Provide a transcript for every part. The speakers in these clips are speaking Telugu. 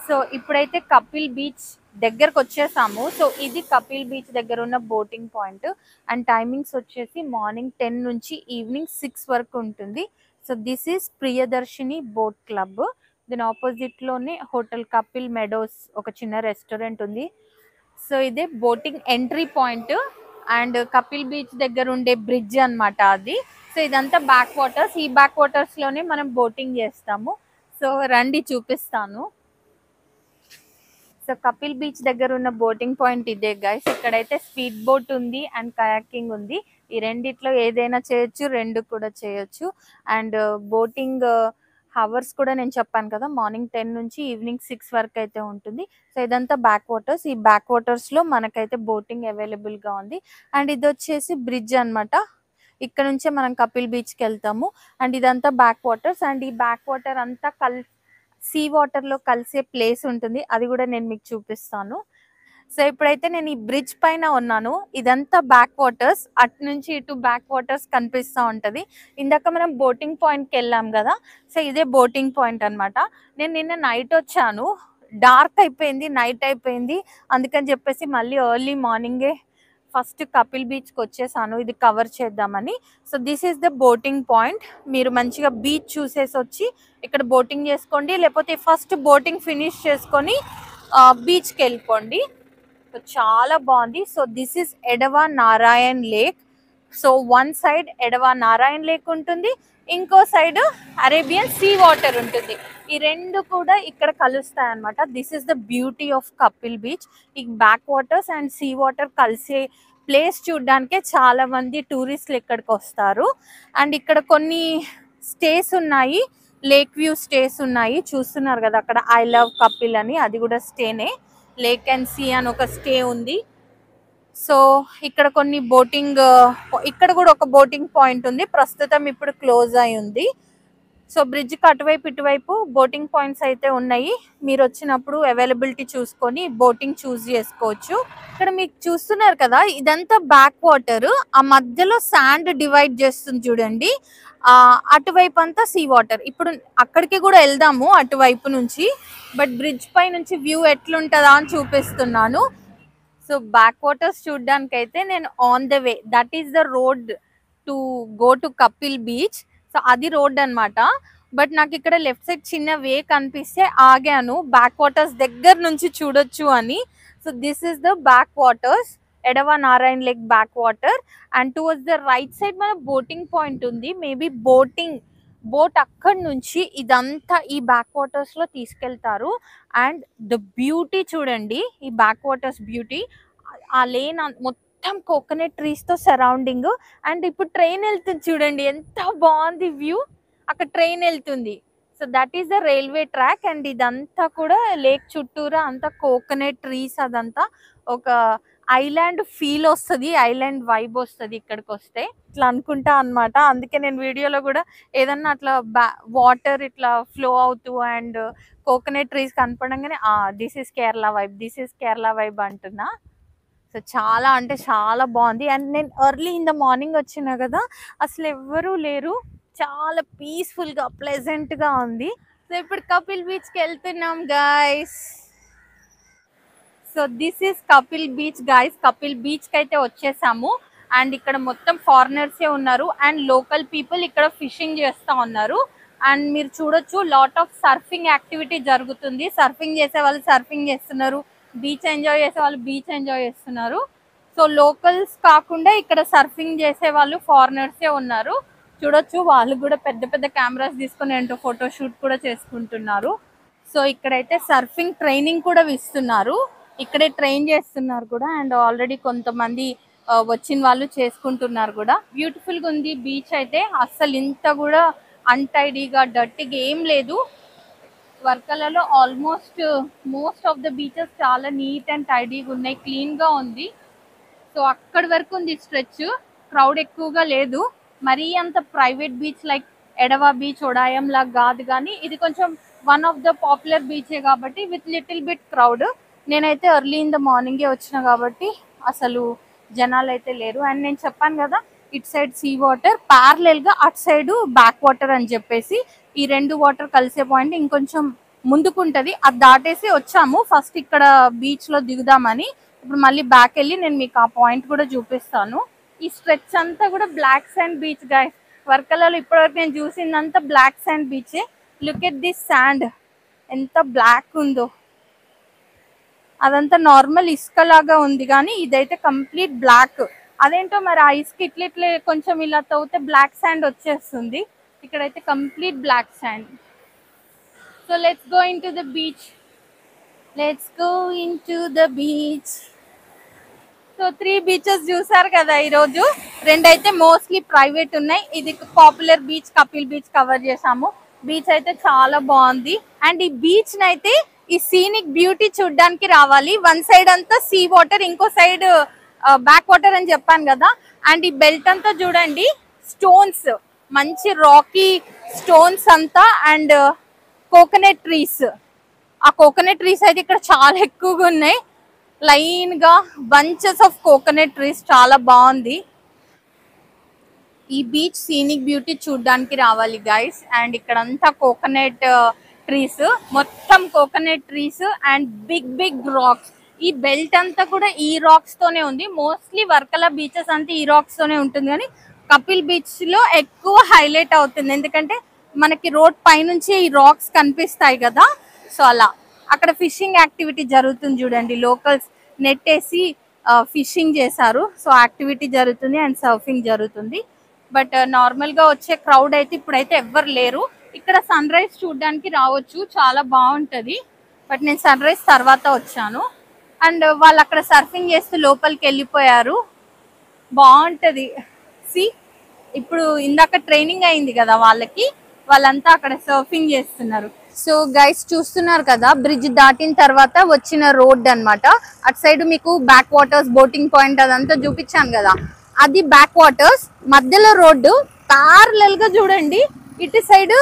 సో ఇప్పుడైతే కపిల్ బీచ్ దగ్గరకు వచ్చేసాము సో ఇది కపిల్ బీచ్ దగ్గర ఉన్న బోటింగ్ పాయింట్ అండ్ టైమింగ్స్ వచ్చేసి మార్నింగ్ టెన్ నుంచి ఈవినింగ్ సిక్స్ వరకు ఉంటుంది so this is Priyadarshini boat club దీని ఆపోజిట్ లోనే హోటల్ కపిల్ మెడోస్ ఒక చిన్న రెస్టారెంట్ ఉంది సో ఇదే boating entry point and Kapil beach దగ్గర ఉండే బ్రిడ్జ్ అన్నమాట అది సో ఇదంతా బ్యాక్ వాటర్స్ ఈ బ్యాక్ వాటర్స్ లోనే మనం బోటింగ్ చేస్తాము సో రండి చూపిస్తాను సో కపిల్ బీచ్ దగ్గర ఉన్న బోటింగ్ పాయింట్ ఇదే గైస్ ఇక్కడైతే స్పీడ్ బోట్ ఉంది అండ్ కయాకింగ్ ఉంది ఈ రెండిట్లో ఏదైనా చేయొచ్చు రెండు కూడా చేయొచ్చు అండ్ బోటింగ్ హవర్స్ కూడా నేను చెప్పాను కదా మార్నింగ్ టెన్ నుంచి ఈవినింగ్ సిక్స్ వరకు అయితే ఉంటుంది సో ఇదంతా బ్యాక్ వాటర్స్ ఈ బ్యాక్ వాటర్స్ లో మనకైతే బోటింగ్ అవైలబుల్ గా ఉంది అండ్ ఇది వచ్చేసి బ్రిడ్జ్ అన్నమాట ఇక్కడ నుంచే మనం కపిల్ బీచ్ కి వెళ్తాము అండ్ ఇదంతా బ్యాక్ వాటర్స్ అండ్ ఈ బ్యాక్ వాటర్ అంతా కల్ సీ వాటర్ లో కలిసే ప్లేస్ ఉంటుంది అది కూడా నేను మీకు చూపిస్తాను సో ఇప్పుడైతే నేను ఈ బ్రిడ్జ్ పైన ఉన్నాను ఇదంతా బ్యాక్ వాటర్స్ అటు నుంచి ఇటు బ్యాక్ వాటర్స్ కనిపిస్తూ ఉంటది ఇందాక మనం బోటింగ్ పాయింట్ కి వెళ్ళాం కదా సో ఇదే బోటింగ్ పాయింట్ అన్నమాట నేను నిన్న నైట్ వచ్చాను డార్క్ అయిపోయింది నైట్ అయిపోయింది అందుకని చెప్పేసి మళ్ళీ ఎర్లీ మార్నింగే ఫస్ట్ కపిల్ బీచ్కి వచ్చేసాను ఇది కవర్ చేద్దామని so this is the boating point మీరు మంచిగా బీచ్ చూసేసి వచ్చి ఇక్కడ బోటింగ్ చేసుకోండి లేకపోతే ఫస్ట్ బోటింగ్ ఫినిష్ చేసుకొని బీచ్కి వెళ్ళిపోండి సో చాలా బాగుంది so this is Edava Narayan lake so one side Edava Narayan lake ఉంటుంది ఇంకో సైడ్ అరేబియన్ సీ వాటర్ ఉంటుంది ఈ రెండు కూడా ఇక్కడ కలుస్తాయి అనమాట this is the beauty of Kapil beach ఈ backwaters and sea water కలిసే ప్లేస్ చూడడానికే చాలా మంది టూరిస్టులు ఇక్కడికి వస్తారు అండ్ ఇక్కడ కొన్ని స్టేస్ ఉన్నాయి లేక్ వ్యూ స్టేస్ ఉన్నాయి చూస్తున్నారు కదా అక్కడ ఐ లవ్ కపిల్ అని అది కూడా స్టేనే లేక్ అండ్ సీ అని ఒక స్టే ఉంది సో ఇక్కడ కొన్ని బోటింగ్ ఇక్కడ కూడా ఒక బోటింగ్ పాయింట్ ఉంది ప్రస్తుతం ఇప్పుడు క్లోజ్ అయి ఉంది సో బ్రిడ్జ్కి అటువైపు ఇటువైపు బోటింగ్ పాయింట్స్ అయితే ఉన్నాయి మీరు వచ్చినప్పుడు అవైలబిలిటీ చూసుకొని బోటింగ్ చూస్ చేసుకోవచ్చు ఇక్కడ మీకు చూస్తున్నారు కదా ఇదంతా బ్యాక్ వాటర్ ఆ మధ్యలో శాండ్ డివైడ్ చేస్తుంది చూడండి ఆ అటువైపు అంతా సీ వాటర్ ఇప్పుడు అక్కడికి కూడా వెళ్దాము అటువైపు నుంచి బట్ బ్రిడ్జ్ పై నుంచి వ్యూ ఎట్లుంటుందా అని చూపిస్తున్నాను సో బ్యాక్ వాటర్స్ చూడడానికి అయితే నేను on the way that is the road to go to Kapil beach so అది రోడ్ అన్నమాట బట్ నాకు ఇక్కడ లెఫ్ట్ సైడ్ చిన్న వే కనిపిస్తే ఆగాను బ్యాక్ వాటర్స్ దగ్గర నుంచి చూడొచ్చు అని so this is the backwaters Edava Narayan lake backwater and towards the right side మన బోటింగ్ పాయింట్ ఉంది మేబీ బోటింగ్ బోట్ అక్కడి నుంచి ఇదంతా ఈ బ్యాక్ వాటర్స్ లో తీసుకెళ్తారు అండ్ ద బ్యూటీ చూడండి ఈ బ్యాక్ వాటర్స్ బ్యూటీ ఆ లేన్ మొత్తం కోకోనట్ ట్రీస్ తో సరౌండింగ్ అండ్ ఇప్పుడు ట్రైన్ వెళ్తుంది చూడండి ఎంత బాగుంది వ్యూ అక్కడ ట్రైన్ వెళ్తుంది so that is the railway track and ఇదంతా కూడా లేక్ చుట్టూరా అంతా కోకోనట్ ట్రీస్ అదంతా ఒక ఐలాండ్ ఫీల్ వస్తుంది ఐలాండ్ వైబ్ వస్తుంది ఇక్కడికి వస్తే ఇట్లా అనుకుంటా అన్నమాట అందుకే నేను వీడియోలో కూడా ఏదన్నా అట్లా వాటర్ ఇట్లా ఫ్లో అవుతూ అండ్ కోకోనట్ ట్రీస్ కనపడంగానే this is Kerala vibe this is Kerala vibe అంటున్నా సో చాలా అంటే చాలా బాగుంది అండ్ నేను ఎర్లీ ఇన్ ద మార్నింగ్ వచ్చినా కదా అసలు ఎవ్వరూ లేరు చాలా పీస్ఫుల్గా ప్లెజెంట్గా ఉంది సో ఇప్పుడు కపిల్ బీచ్కి వెళ్తున్నాం guys so this is Kapil beach guys Kapil బీచ్కి అయితే వచ్చేసాము అండ్ ఇక్కడ మొత్తం ఫారినర్సే ఉన్నారు అండ్ లోకల్ పీపుల్ ఇక్కడ ఫిషింగ్ చేస్తూ ఉన్నారు అండ్ మీరు చూడొచ్చు లాట్ ఆఫ్ సర్ఫింగ్ యాక్టివిటీ జరుగుతుంది సర్ఫింగ్ చేసే వాళ్ళు సర్ఫింగ్ చేస్తున్నారు బీచ్ ఎంజాయ్ చేసే వాళ్ళు బీచ్ ఎంజాయ్ చేస్తున్నారు సో లోకల్స్ కాకుండా ఇక్కడ సర్ఫింగ్ చేసే వాళ్ళు ఫారినర్సే ఉన్నారు చూడొచ్చు వాళ్ళు కూడా పెద్ద పెద్ద కెమెరాస్ తీసుకొని ఏంటో ఫోటో షూట్ కూడా చేసుకుంటున్నారు సో ఇక్కడైతే సర్ఫింగ్ ట్రైనింగ్ కూడా ఇస్తున్నారు ఇక్కడే ట్రైన్ చేస్తున్నారు కూడా అండ్ ఆల్రెడీ కొంతమంది ఆ, వచ్చిన వాళ్ళు చేసుకుంటున్నారు కూడా బ్యూటిఫుల్ గా ఉంది బీచ్ అయితే అస్సలు ఇంత కూడా అన్టైడీగా డర్టీగా ఏం లేదు వర్కలలో almost most of the beaches చాలా నీట్ అండ్ టైడీగా ఉన్నాయి క్లీన్ గా ఉంది సో అక్కడి వరకు ఉంది స్ట్రెచ్ క్రౌడ్ ఎక్కువగా లేదు మరీ అంత private beach like Edava beach Odayam లాగా కాదు కానీ ఇది కొంచెం వన్ ఆఫ్ ద పాపులర్ బీచే కాబట్టి విత్ లిటిల్ బిట్ క్రౌడ్ నేనైతే ఎర్లీ ఇన్ ద మార్నింగే వచ్చిన కాబట్టి అసలు జనాలు అయితే లేరు అండ్ నేను చెప్పాను కదా it side sea water parallel గా అటు సైడ్ బ్యాక్ వాటర్ అని చెప్పేసి ఈ రెండు వాటర్ కలిసే పాయింట్ ఇంకొంచెం ముందుకుంటది అది దాటేసి వచ్చాము ఫస్ట్ ఇక్కడ బీచ్ లో దిగుదామని ఇప్పుడు మళ్ళీ బ్యాక్ వెళ్ళి నేను మీకు ఆ పాయింట్ కూడా చూపిస్తాను ఈ స్ట్రెచ్ అంతా కూడా బ్లాక్ శాండ్ బీచ్ గాయస్ వర్కలలో ఇప్పటివరకు నేను చూసిందంతా black sand beach look at this sand ఎంత బ్లాక్ ఉందో అదంతా నార్మల్ ఇసుక లాగా ఉంది కానీ ఇదైతే కంప్లీట్ బ్లాక్ అదేంటో మరి ఆ ఇసుక ఇట్లా ఇట్లా కొంచెం ఇలా తవ్వితే బ్లాక్ శాండ్ వచ్చేస్తుంది ఇక్కడైతే complete black sand so let's go into the beach let's go into the beach so three beaches చూసారు కదా ఈరోజు రెండైతే మోస్ట్లీ ప్రైవేట్ ఉన్నాయి ఇది popular beach Kapil beach cover చేసాము బీచ్ అయితే చాలా బాగుంది అండ్ ఈ బీచ్ అయితే ఈ సీనిక్ బ్యూటీ చూడడానికి రావాలి వన్ సైడ్ అంతా సీ వాటర్ ఇంకో సైడ్ బ్యాక్ వాటర్ అని చెప్పాను కదా అండ్ ఈ బెల్ట్ అంతా చూడండి స్టోన్స్ మంచి రాకీ స్టోన్స్ అంతా అండ్ కోకోనట్ ట్రీస్ ఆ కోకోనట్ ట్రీస్ అయితే ఇక్కడ చాలా ఎక్కువగా ఉన్నాయి లైన్ గా బంచెస్ ఆఫ్ కోకోనట్ ట్రీస్ చాలా బాగుంది ఈ బీచ్ సీనిక్ బ్యూటీ చూడడానికి రావాలి గైస్ అండ్ ఇక్కడ అంతా కోకోనట్ ట్రీస్ మొత్తం coconut trees and big big rocks ఈ బెల్ట్ అంతా కూడా ఈ రాక్స్ తోనే ఉంది మోస్ట్లీ వర్కల బీచెస్ అంతా ఈ రాక్స్ తోనే ఉంటుంది కానీ కపిల్ బీచ్ లో ఎక్కువ హైలైట్ అవుతుంది ఎందుకంటే మనకి రోడ్ పైనుంచి ఈ రాక్స్ కనిపిస్తాయి కదా సో అలా అక్కడ ఫిషింగ్ యాక్టివిటీ జరుగుతుంది చూడండి లోకల్స్ నెట్ వేసి ఫిషింగ్ చేశారు సో యాక్టివిటీ జరుగుతుంది అండ్ సర్ఫింగ్ జరుగుతుంది బట్ నార్మల్ గా వచ్చే క్రౌడ్ అయితే ఇప్పుడైతే ఎవ్వరు లేరు ఇక్కడ సన్ రైజ్ చూడడానికి రావచ్చు చాలా బాగుంటది బట్ నేను సన్ రైజ్ తర్వాత వచ్చాను అండ్ వాళ్ళు అక్కడ సర్ఫింగ్ చేస్తూ లోపలికి వెళ్ళిపోయారు బాగుంటది సి ఇప్పుడు ఇందాక ట్రైనింగ్ అయింది కదా వాళ్ళకి వాళ్ళంతా అక్కడ సర్ఫింగ్ చేస్తున్నారు సో గైస్ చూస్తున్నారు కదా బ్రిడ్జ్ దాటిన తర్వాత వచ్చిన రోడ్ అన్నమాట అటు సైడ్ మీకు బ్యాక్ వాటర్స్ బోటింగ్ పాయింట్ అదంతా చూపించాను కదా అది బ్యాక్ వాటర్స్ మధ్యలో రోడ్డు ప్యారలల్ గా చూడండి ఇటు సైడ్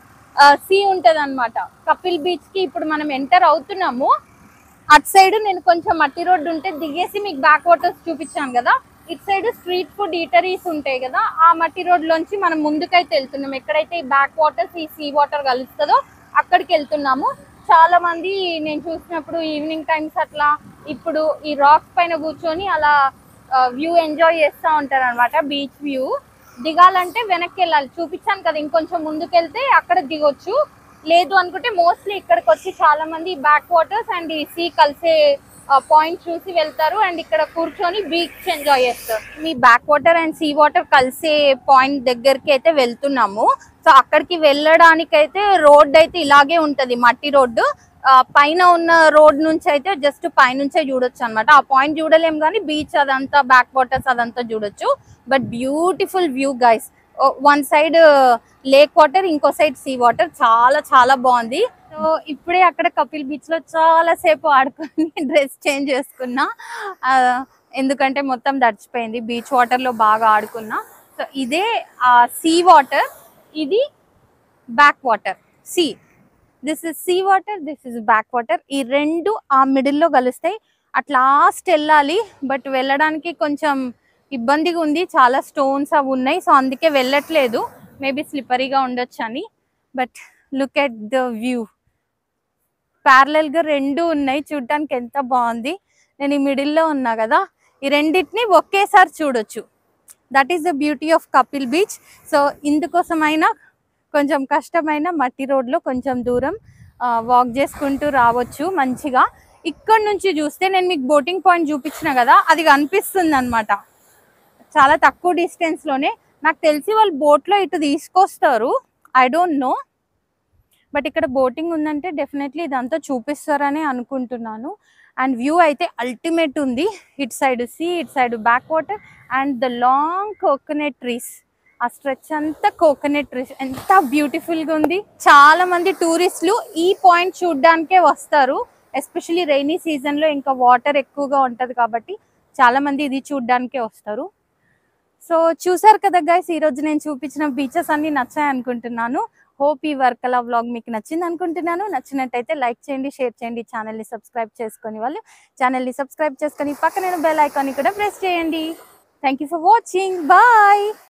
సీ ఉంటది అనమాట కపిల్ బీచ్ కి ఇప్పుడు మనం ఎంటర్ అవుతున్నాము అటు సైడ్ నేను కొంచెం మట్టి రోడ్డు ఉంటే దిగేసి మీకు బ్యాక్ వాటర్స్ చూపించాను కదా ఇటు సైడ్ స్ట్రీట్ ఫుడ్ ఈటరీస్ ఉంటాయి కదా ఆ మట్టి రోడ్ లోంచి మనం ముందుకైతే వెళ్తున్నాం ఎక్కడైతే ఈ బ్యాక్ వాటర్స్ ఈ సీ వాటర్ కలుస్తుందో అక్కడికి వెళ్తున్నాము చాలా మంది నేను చూసినప్పుడు ఈవినింగ్ టైమ్స్ అట్లా ఇప్పుడు ఈ రాక్స్ పైన కూర్చొని అలా వ్యూ ఎంజాయ్ చేస్తూ ఉంటారు అనమాట బీచ్ వ్యూ దిగాలంటే వెనక్కి వెళ్ళాలి చూపించాను కదా ఇంకొంచెం ముందుకెళ్తే అక్కడ దిగొచ్చు లేదు అనుకుంటే మోస్ట్లీ ఇక్కడికి వచ్చి చాలా మంది బ్యాక్ వాటర్స్ అండ్ ఈ సీ కలిసే పాయింట్ చూసి వెళ్తారు అండ్ ఇక్కడ కూర్చొని బీచ్ ఎంజాయ్ చేస్తారు మీ backwater and sea water కలిసే పాయింట్ దగ్గరికి అయితే వెళ్తున్నాము సో అక్కడికి వెళ్ళడానికి అయితే రోడ్ అయితే ఇలాగే ఉంటది మట్టి రోడ్డు ఆ, పైన ఉన్న రోడ్ నుంచి అయితే జస్ట్ పైనుంచే చూడొచ్చు అన్నమాట ఆ పాయింట్ చూడలేం కానీ బీచ్ అదంతా బ్యాక్ వాటర్స్ అదంతా చూడొచ్చు but beautiful view guys one side lake water ఇంకో సైడ్ సీ వాటర్ చాలా చాలా బాగుంది సో ఇప్పుడే అక్కడ కపిల్ బీచ్ లో చాలా సేపు ఆడుకొని డ్రెస్ చేంజ్ చేసుకున్నా ఆ, ఎందుకంటే మొత్తం దడిచిపోయింది బీచ్ వాటర్ లో బాగా ఆడుకున్నా సో ఇదే ఆ సీ వాటర్ ఇది backwater sea this is sea water this is backwater ఈ రెండు ఆ మిడిల్లో కలుస్తాయి అట్ లాస్ట్ వెళ్ళాలి బట్ వెళ్ళడానికి కొంచెం ఇబ్బందిగా ఉంది చాలా స్టోన్స్ అవి ఉన్నాయి సో అందుకే వెళ్ళట్లేదు మేబీ స్లిప్పరీగా ఉండొచ్చు అని but look at the view parallel గా రెండు ఉన్నాయి చూడటానికి ఎంత బాగుంది నేను ఈ మిడిల్లో ఉన్నా కదా ఈ రెండింటిని ఒకేసారి చూడొచ్చు that is the beauty of Kapil beach so ఇందుకోసమైనా కొంచెం కష్టమైన మట్టి రోడ్లో కొంచెం దూరం వాక్ చేసుకుంటూ రావచ్చు మంచిగా ఇక్కడ నుంచి చూస్తే నేను మీకు బోటింగ్ పాయింట్ చూపించిన కదా అది కనిపిస్తుంది అనమాట చాలా తక్కువ డిస్టెన్స్ లోనే నాకు తెలిసి వాళ్ళు boat లో ఇటు తీసుకొస్తారు ఐ డోంట్ నో బట్ ఇక్కడ బోటింగ్ ఉందంటే డెఫినెట్లీ ఇదంతా చూపిస్తారని అనుకుంటున్నాను అండ్ వ్యూ అయితే అల్టిమేట్ ఉంది ఇటు సైడ్ సీ ఇటు side backwater and the long coconut trees ఆ స్ట్రెచ్ అంతా కోకోనట్ ట్రీస్ ఎంత బ్యూటిఫుల్ గా ఉంది చాలా మంది టూరిస్టులు ఈ పాయింట్ చూడడానికే వస్తారు ఎస్పెషల్లీ రైనీ సీజన్ లో ఇంకా వాటర్ ఎక్కువగా ఉంటది కాబట్టి చాలా మంది ఇది చూడడానికే వస్తారు సో చూసారు కదా గైస్ ఈ రోజు నేను చూపించిన బీచెస్ అన్ని నచ్చాయి అనుకుంటున్నాను హోప్ ఈ వర్కలా వ్లాగ్ మీకు నచ్చింది అనుకుంటున్నాను నచ్చినట్టయితే లైక్ చేయండి షేర్ చేయండి ఛానల్ ని సబ్స్క్రైబ్ చేసుకొని వాళ్ళు ఛానల్ ని సబ్స్క్రైబ్ చేసుకొని పక్కన బెల్ ఐకాన్ కూడా ప్రెస్ చేయండి thank you for watching bye